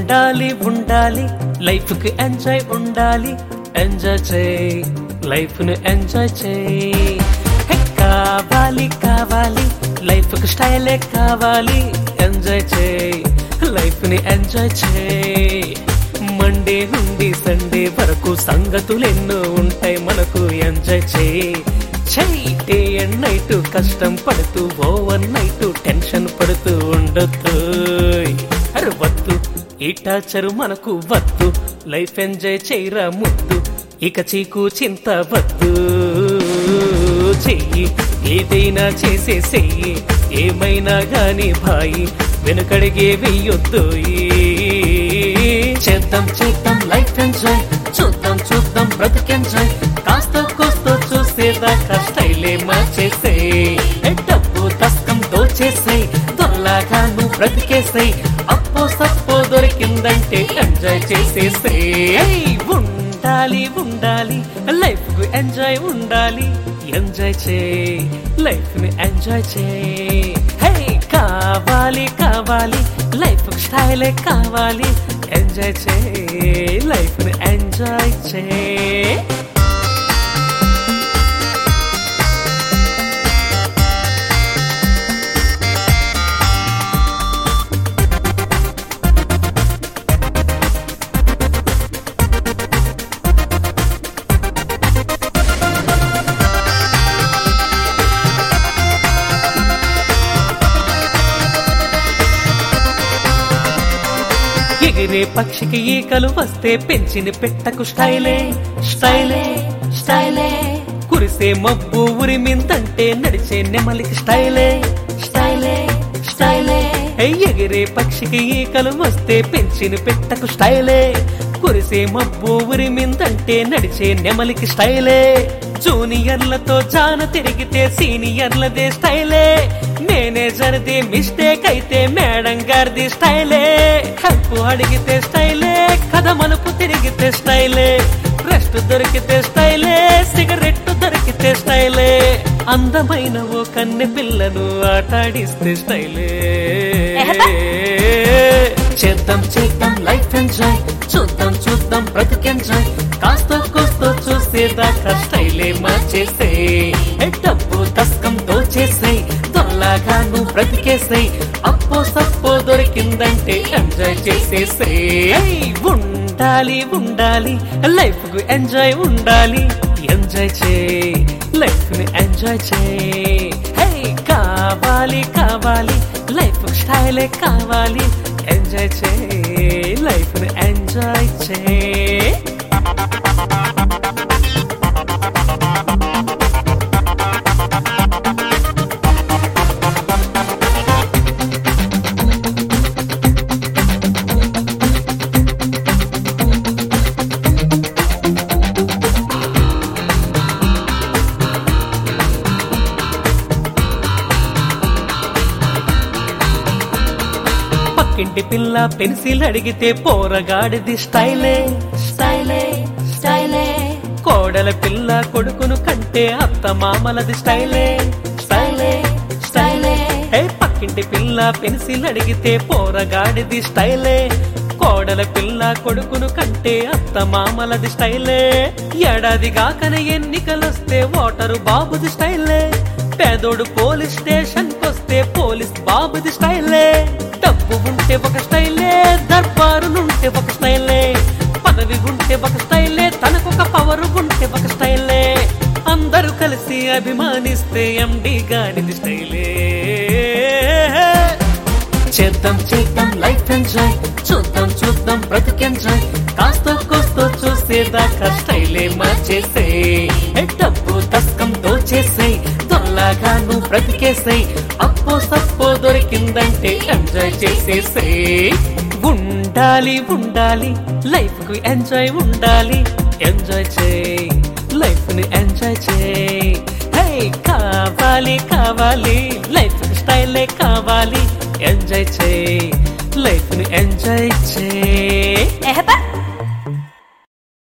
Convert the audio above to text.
ఉండాలి ఉండాలి లైఫ్ కి ఎంజాయ్ ఉండాలి ఎంజాయ్ చేయి లైఫ్ ను ఎంజాయ్ చేయి హే, కావాలి కావాలి లైఫ్ కి స్టైలే కావాలి ఎంజాయ్ చేయి లైఫ్ ని ఎంజాయ్ చేయి మండే నుండి సండే వరకు సంగతులెన్నో ఉంటాయి మనకు ఎంజాయ్ చేయి చెయ్యి డే అండ్ నైట్ కష్టం పడుతూ ఓవర్ నైట్ టెన్షన్ పడుతూ ఉండొద్దు అరే వద్దు ఈ టార్చర్ మనకు వద్దు లైఫ్ ఎంజాయ్ చేయరా ముద్దు ఇక చీకు చింత వద్దు చెయ్యి ఏదైనా చేసే చెయ్యి ఏమైనా గాని భాయి వెనుకడిగే వెయ్యొద్దు చేద్దాం చేద్దాం లైఫ్ ఎంజాయ్ చూద్దాం చూద్దాం బ్రతికెంజాయ్ కాస్త కోస్తో చూసేదాకా స్టైలే మార్చేసే డబ్బు తస్కం దోచేసే దొల్లాగా నువ్వు బ్రతికేసే అప్పో సప్పో దొరికిందంటే ఎంజాయ్ చేసేసే ఉండాలి ఉండాలి లైఫ్ కు ఎంజాయ్ ఉండాలి ఎంజాయ్ చే లైఫ్ ని ఎంజాయ్ చే హే కావాలి కావాలి లైఫ్ స్టైలే కావాలి ఎంజాయ్ చే లైఫ్ ని ఎంజాయ్ చే ఎగిరే పక్షికి ఈకలు వస్తే పెంచిన పెట్టకు స్టైలే స్టైలే స్టైలే కురిసే మబ్బు ఉరిమిందంటే నడిచే నెమలికి స్టైలే స్టైలే స్టైలే ఏ ఎగిరే పక్షికి ఈకలు వస్తే పెంచిన పెట్టకు స్టైలే కురిసే మబ్బు ఉరిమిందంటే నడిచే నెమలికి స్టైలే జూనియర్లతో జాన తిరిగితే సీనియర్లదే స్టైలే మేనేజర్ది మిస్టేక్ అయితే మేడం గారిది స్టైలే హెల్ప్ అడిగితే స్టైలే కథ మలుపు తిరిగితే స్టైలే రెస్ట్ దొరికితే స్టైలే సిగరెట్ దొరికితే స్టైలే అందమైన ఓ కన్నె పిల్లను ఆటాడిస్తే స్టైలే చేద్దాం చేద్దాం లైఫ్ ఎంజాయ్ చూద్దాం చూద్దాం బ్రతుకెంజాయ్ కాస్త కోస్తో చూసేదాకా స్టైలే మార్చేసే ఏ డబ్బు తస్కం దోచేసే దొల్లాగా నువ్వు బ్రతికేసే అప్పో సప్పో దొరికిందంటే ఎంజాయ్ చేసేసే ఉండాలి ఉండాలి లైఫ్ కు ఎంజాయ్ ఉండాలి ఎంజాయ్ చే లైఫ్ ని ఎంజాయ్ చే హే కావాలి కావాలి లైఫ్ స్టైలే కావాలి ఎంజాయ్ చే లైఫ్ ని ఎంజాయ్ చే పక్కింటి పిల్ల పెన్సిల్ అడిగితే పోరగాడిది స్టైలే స్టైలే స్టైలే కోడల పిల్ల కొడుకును కంటే అత్త మామలది స్టైలే స్టైలే స్టైలే ఏ పక్కింటి పిల్ల పెన్సిల్ అడిగితే పోరగాడిది స్టైలే కోడల పిల్ల కొడుకును కంటే అత్త మామలది స్టైలే ఏడాది కాకనే ఎన్నికలొస్తే ఓటరు బాబుది స్టైలే పేదోడు పోలీస్ స్టేషన్ కొస్తే పోలీస్ బాబుది స్టైలే డబ్బు ఉంటే ఒక స్టైలే దర్బారు నుంటే ఒక స్టైలే పదవి ఉంటే ఒక స్టైలే తనకొక పవర్ ఉంటే ఒక స్టైలే అందరూ కలిసి అభిమానిస్తే ఎండి గాడిది స్టైలే చేద్దాం చేద్దాం లైఫ్ ఎంజాయ్ చూద్దాం చూద్దాం బ్రతికెంజాయ్ కాస్తో కోస్తో చూసేదాకా స్టైలే మార్చేసే ఏ డబ్బు తస్కం దోచేసే దొల్లాగా నువ్వు బ్రతికేసే అప్పో సప్పో దొరికిందంటే ఎంజాయ్ చేసేసే ఉండాలి ఉండాలి లైఫ్ కు ఎంజాయ్ ఉండాలి ఎంజాయ్ చేయి లైఫ్ ని ఎంజాయ్ చేయి హే కావాలి కావాలి లైఫ్ స్టైలే కావాలి ఎంజాయ్ చేయి లైఫ్ ని ఎంజాయ్ చేయి ఎహప